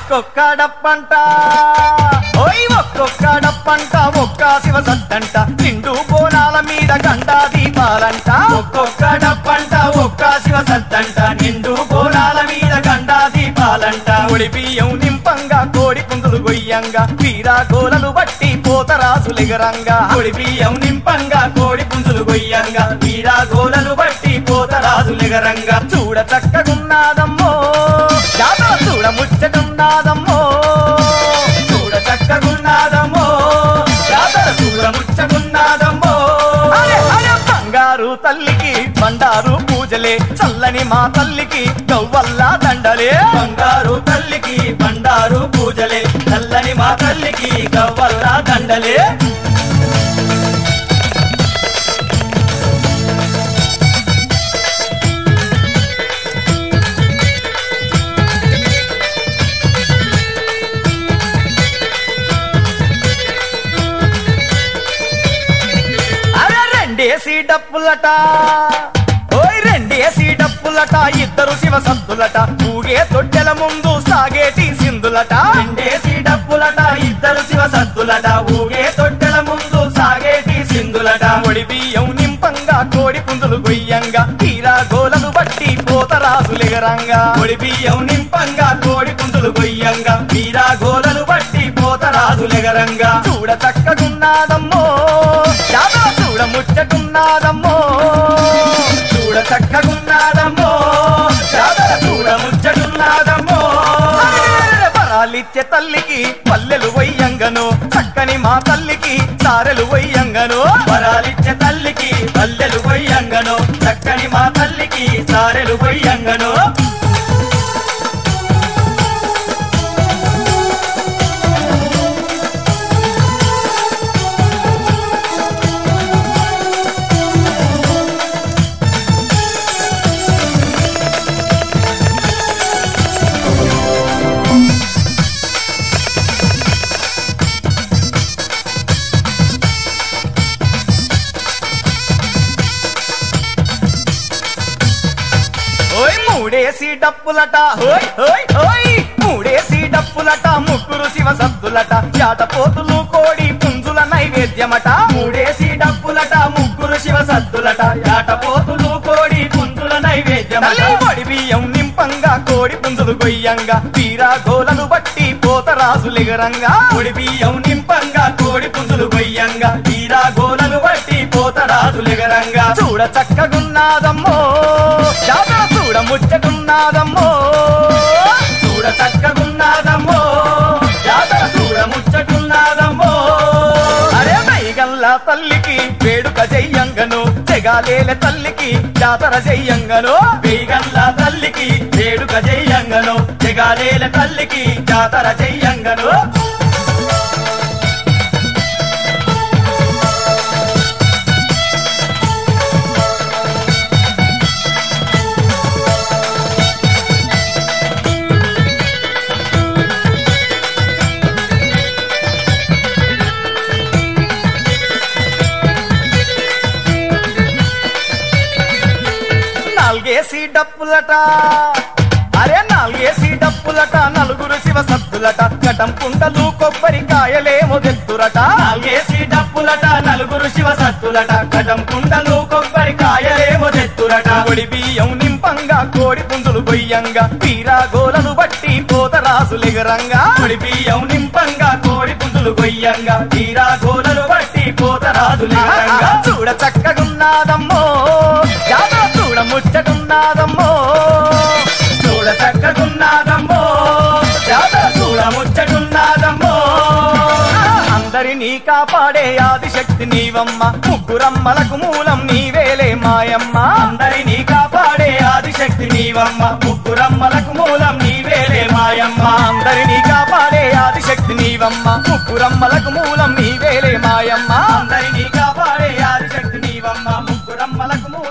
ఒక్కొక్క డప్పంట ఓయ్ ఒక్కొక్క డప్పంట ఒక్క శివ సత్తంట నిండు బోనాల మీద గంటా దీపాలంట ఒక్కొక్క డప్పంట ఒక్క శివ సత్తంట నిండు బోనాల మీద గంటా దీపాలంట ఒడి బియ్యం నింపంగా కోడి పుందులు గొయ్యంగా వీరా గోలలు బట్టి పోతరాసులిగరంగా ఒడి బియ్యం నింపంగా కోడి పుందులు గొయ్యంగా వీరా గోలలు బట్టి పోతరాజులిగరంగా చూడ చక్కగున్నాదమ్మో జాతర చూడ ముచ్చటున్నాదమ్మో చూడ చక్కగున్నాదమ్మో జాతర చూడ ముచ్చటున్నాదమ్మో అరే అరే బంగారు తల్లికి బండారు పూజలే చల్లని మా తల్లికి గవ్వల్లా దండలే బంగారు తల్లికి బండారు పూజలే చల్లని మా తల్లికి గవ్వల్లా దండలే అరే రెండేసి డప్పులట ఓయ్ రెండేసి డప్పులట ఇద్దరు శివ సత్తులట ఊగే తొట్టెల ముందు సాగేటి సింధులట రెండేసి డప్పులట ఇద్దరు శివ సత్తులట ఊగే తొట్టెల ముందు సాగేటి సింధులట ఒడి బియ్యం నింపంగా కోడి పుందులు గొయ్యంగా తీరా గోలను బట్టి పోతరాసులిగరంగా ఒడి బియ్యం నింపంగా కోడి పుందులు గొయ్యంగా తీరా గోలను బట్టి పోతరాజులెగరంగా చూడ చక్కగున్నాదమ్మో జాతర చూడ ముచ్చటున్నాదమ్మో చూడ చక్కగున్నాదమ్మో జాతర చూడ ముచ్చటున్నాదమ్మో వరాలిచ్చే తల్లికి పల్లెలు వయ్యంగను చక్కని మా తల్లికి సారెలు వయ్యంగను వరాలిచ్చే తల్లికి పల్లెలు వయ్యంగను చక్కని మా తల్లికి సారెలు వయ్యంగను ఓయ్ మూడేసి డప్పులట ఓయ్ ఓయ్ ఓయ్ మూడేసి డప్పులట ముగ్గురు శివ సద్దులట జాటపోతులు కోడి పుంజుల నైవేద్యమట మూడేసి డప్పులట ముగ్గురు శివ సద్దులట జాటపోతులు కోడి పుంజుల నైవేద్యమట పొడి బియ్యం నింపంగా కోడి పుంజులు గొయ్యంగా వీరా గోలను బట్టి పోతరాజులిగరంగా పొడి బియ్యం నింపంగా కోడి పుంజులు గొయ్యంగా వీరా గోలను బట్టి పోతరాజులిగరంగా చూడ చక్కగున్నాదమ్మో జాతర చూడ ముచ్చటున్నాదమ్మో చూడ చక్కగున్నాదమ్మో జాతర చూడ ముచ్చటున్నాదమ్మో అరే మైగల్ల తల్లికి వేడుక చెయ్యంగను చెగాలేల తల్లికి జాతర చెయ్యంగను వేగల్ల తల్లికి వేడుక చెయ్యంగను చెగాలేల తల్లికి జాతర చెయ్యంగను నాలుగేసి డప్పులట అరే నాలుగేసి డప్పులట నలుగురు శివ సత్తులట కటం కుండలు కొబ్బరికాయలేమో తెత్తురట నాలుగేసి డప్పులట నలుగురు శివ సత్తులట కటం కుండలు కొబ్బరికాయలేమో తెత్తురట ఒడి బియ్యం నింపంగా కోడి పుంజులు గొయ్యంగా తీరా గోలను బట్టి పోతరాజులెగరంగా ఒడి బియ్యం నింపంగా కోడి పుంజులు గొయ్యంగా తీరా గోలను బట్టి పోతరాజులెగరంగా చూడ చక్కగున్నాదమ్మో జాతర చూడ ముచ్చటున్నాదమ్మో చూడ చక్కగున్నాదమ్మో జాతర చూడ ముచ్చటున్నాదమ్మో అందరినీ కాపాడే ఆదిశక్తి నీవమ్మ ముగ్గురమ్మలకు మూలం నీవేలే మాయమ్మ అందరినీ కాపాడే ఆదిశక్తి నీవమ్మ ముగ్గురమ్మలకు మూలం నీవేలే మాయమ్మ అందరినీ కాపాడే ఆదిశక్తి నీవమ్మ ముగ్గురమ్మలకు మూలం నీవేలే మాయమ్మ అందరినీ కాపాడే ఆదిశక్తి నీవమ్మ ముగ్గురమ్మలకు మూలం